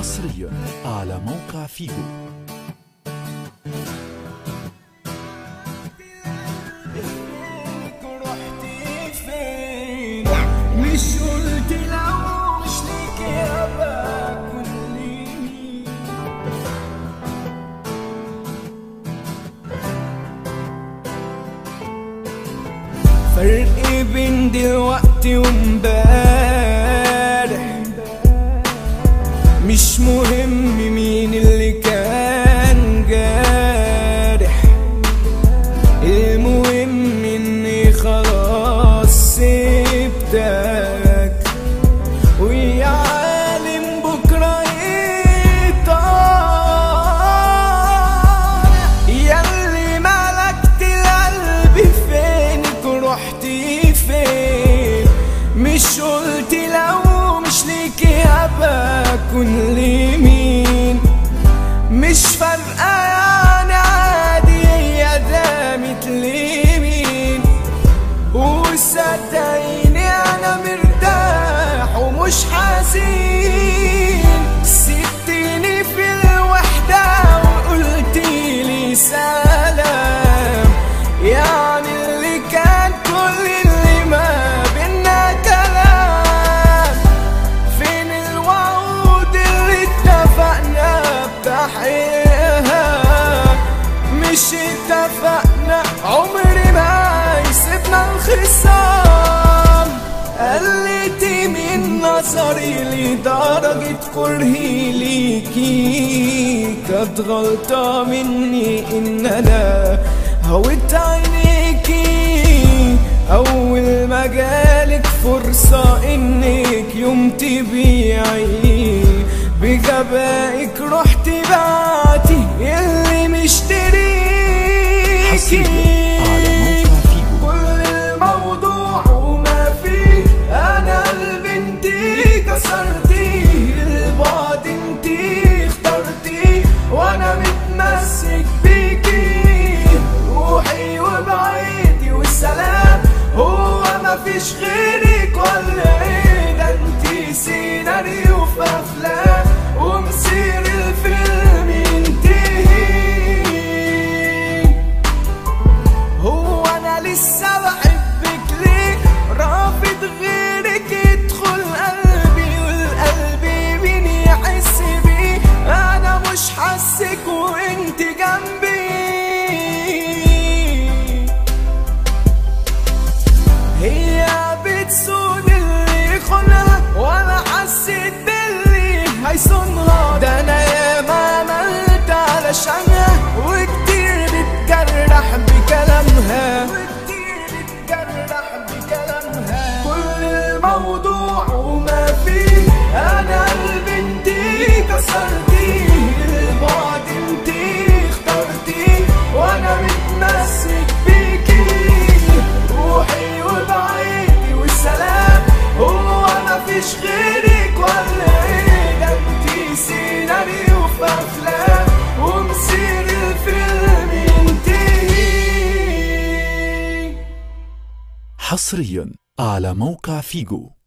حصريا على موقع فيجو رحتي فين مش قلت لو مش ليك يابا كلني فرق بين دلوقتي وامبارح مش مهم مين اللي كان جارح المهم اني خلاص سبتك ويا عالم بكره يطار ياللي ملكت القلب فينك رحتي فين مش قلت لو مش ليكي هبقى كن لمين مش فارقة يعني عادي هي دامت لمين وصدقيني انا مرتاح ومش حزين سبتيني في الوحدة وقلتيلي سلام يعني اللي كان كل اللي ما بينا كلام فين الوعود اللي اتفقنا بتحقيقها مش اتفقنا عمري ما يسيبنا الخصام قلتي من نظري لدرجة كرهي ليكي كانت غلطة مني ان انا هويت عينيكي اول ما جالك فرصة انك يوم تبيعي بغبائك رحت بعتي اللي حصريا على مشتريكي موقع فيجو كل الموضوع وما فيه انا قلبي انتي كسرتي البعد انتي اخترتي وانا متمسك بيكي روحي وبعيدي والسلام هو ما فيش غيرك ولا ايه ده انتي سيناريو في افلام ومصير الفيلم ينتهي هو انا لسه بحبك ليه رافض غيرك يدخل قلبي والقلب مين يحس بيه انا مش حاسك وانت جنبي هي بتسود اللي يخونها وانا حسيت باللي هيصونها ده انا ياما عملت علشانها وكتير بتجرح بكلامها وكتير بتجرح بكلامها كل الموضوع وما فيه انا قلبي انتي كسرتي البعد انتي اخترتي وانا متمسك بيكي روحي وبعيدي والسلام هو ما فيش غيرك ولا ايه ده انتي سيناريو في افلام ومصير الفيلم ينتهي حصريا على موقع فيجو